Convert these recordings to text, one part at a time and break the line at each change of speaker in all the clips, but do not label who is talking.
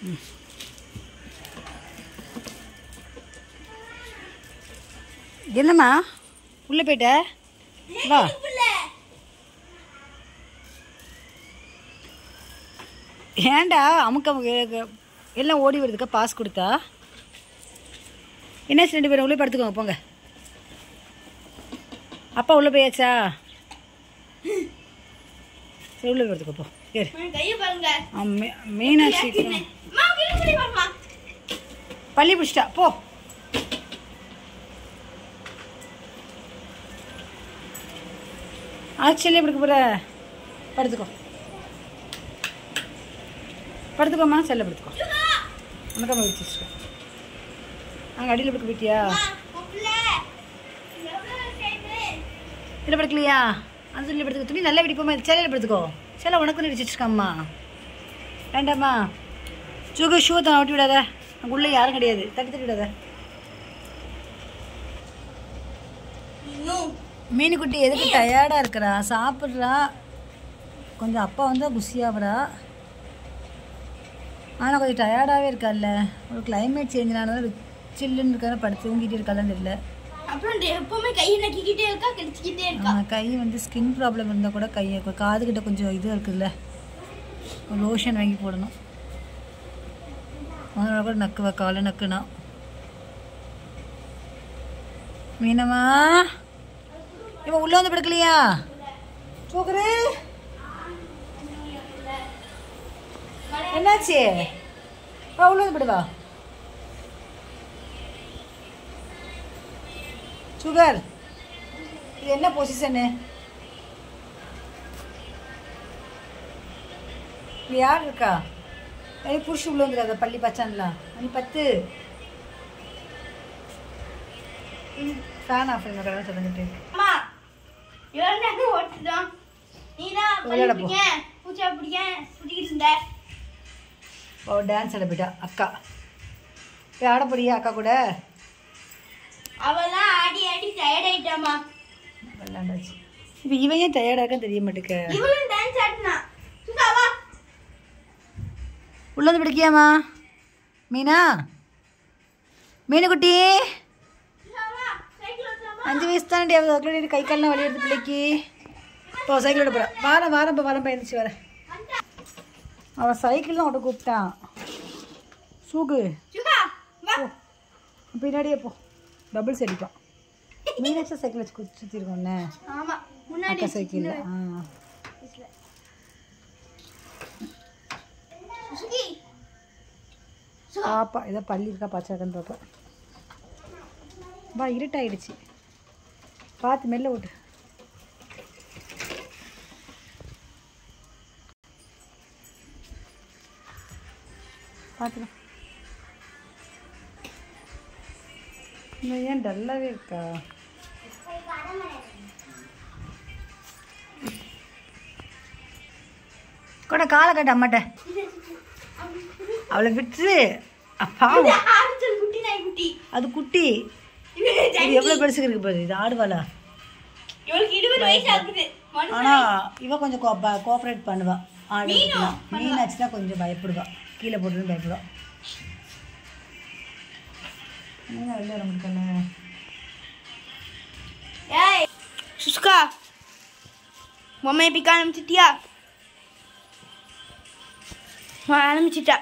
என்னம்மா உள்ளே போயிட்ட வா ஏன்டா அமுக்க அமுக்க- எல்லாம் ஓடி வருதுக்கா பாஸ் கொடுத்தா என்ன ரெண்டு பேரும் உள்ளே படுத்துக்கோங்க போங்க அப்பா உள்ளே போயாச்சா சரி உள்ளே படுத்துக்கோ போ ஏறு
கையை பாருங்க
ஆ, மீ- மீனாட்சி
அம்மா கிட்ட போய் பாருமா
பள்ளி பிடிச்சிட்டா போ ஆக்சுவலி எப்படி போகிற படுத்துக்கோ படுத்துக்கோம்மா செல்ல படுத்துக்கோ உனக்கு விரிச்சிருக்கோம் அங்கே அடியில் படுக்க போயிட்டியா இல்லை படுக்கலையா அந்த துணியில் படுத்துக்கோ துணி நல்லா விடிப்போமா சேலையில் படுத்துக்கோ சேலை உனக்கு விரிச்சிருக்காம்மா வேண்டாம்மா சுகு ஷூ தான் ஒட்டி விடாத அங்கே உள்ளே யாரும் கிடையாது தட்டி தட்டி விடாத மீனுக்குட்டி எதுக்கு டயர்டாக இருக்கிறா சாப்பிட்றா கொஞ்சம் அப்பா வந்தால் குஷியாகிறா ஆனால் கொஞ்சம் டயர்டாகவே இருக்கால்ல ஒரு கிளைமேட் சேஞ்சினால சில்லுன்னு இருக்காத படுத்து தூங்கிட்டு இருக்காளான்னு தெரியல
அப்புறம் டே- எப்பவுமே கையை நக்கிக்கிட்டே இருக்கா கடிச்சிக்கிட்டே இருக்கா
ஆ, கை வந்து ஸ்கின் ப்ராப்ளம் இருந்தால் கூட கையை காதுகிட்ட கொஞ்சம் இது இருக்குதுல்ல லோஷன் வாங்கி போடணும் அதனால கூட நக்குவா காலை நக்குனா மீனம்மா இவன் உள்ள வந்து படுக்கலையா போக்குரு என்னாச்சு வா உள்ள வந்து படுவா சுகர் இது என்ன பொசிஷனு இது யார் இருக்கா ஏய் புருஷன் உள்ள வந்துடாத பள்ளி பச்சான்லாம் மணி பத்து ஃபேன் ஆஃப் பண்ண கடை சொல்லிட்டு
அம்மா இவன் ஓட்டுதான் நீ தான்
விளையாட போ.
பிடிக்க பூச்சா பிடிக்க சுத்திக்கிட்டு இருந்த
ஓ டான்ஸ் ஆட போயிட்டா அக்கா போய் ஆட போறியா அக்கா கூட
அவெல்லாம் ஆடி ஆடி டயர்ட் ஆயிட்டாமா
விளாண்டாச்சு இப்போ இவன் ஏன் டயர்டாக தெரிய மாட்டேக்க
இவளும் டான்ஸ் ஆடினா சுதா வா
உள்ள வந்து பிடிக்கியாமா மீனா மீனுக்குட்டி
சுதா வா சைக்கிள் ஓட்டலாமா
அஞ்சு வயசு தானே அதுக்குள்ளே கை கால்லாம் வலி எடுத்து பிள்ளைக்கு இப்போ சைக்கிளோட போகிறேன் வாரம் வாரம் இப்போ வாரம் பயந்துச்சு வரேன் அவன் சைக்கிள் தான் அவட்ட கூப்பிட்டான் சூகு
சுதா வா
போ பின்னாடியே போ டபுள்ஸ் அடிப்பான் மீனாட்சி சைக்கிள் வச்சு குத்தி சுற்றிருக்கோண்ணே
ஆமா முன்னாடி
அக்கா சைக்கிளில் ஆ
சுசுகி
பாப்பா ஏதோ பள்ளி இருக்கா பாச்சாக்கன்னு பாப்பா வா இருட்டாயிடுச்சு பார்த்து மெல்ல விட்டு பார்த்துக்கலாம் இன்னும் ஏன் டல்லாகவே இருக்கா கூட காலை கட்டு அம்மாட்ட அவளை விட்டு பாவம்
ஆடுச்சல் குட்டி நாய் குட்டி
அது குட்டி இது எவ்வளோ பெருசுக்கு இருக்கு பாரு இது ஆடுவாளா
இவளுக்கு இருபது வயசு ஆகுது மனு
ஆனால் இவ கொஞ்சம் கோஆப்ரேட் பண்ணுவா ஆடுறதுலாம் மீனாட்சி தான் கொஞ்சம் பயப்படுவா கீழே போட்டுன்னு பயப்படுவா என்ன வெளில வர முடியல
ஏய் சுஷ்கா பொம்மையை பிக்க ஆரம்பிச்சிட்டியா ஆ, ஆரம்பிச்சிட்டா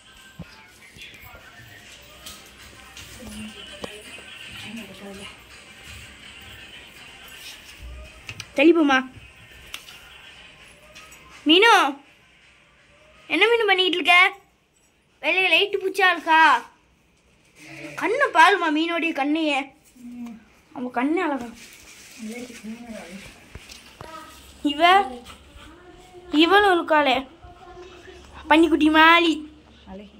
தெளிப்புமா மீனு என்ன மீன் பண்ணிக்கிட்டு இருக்க வெளியே லைட்டு பூச்சா இருக்கா கண்ணை பாருமா மீனோடைய கண்ணையே அவன் கண்ணு அழகா இவ இவளும் இருக்காளே பன்னிக்குட்டி மாலி
அழகி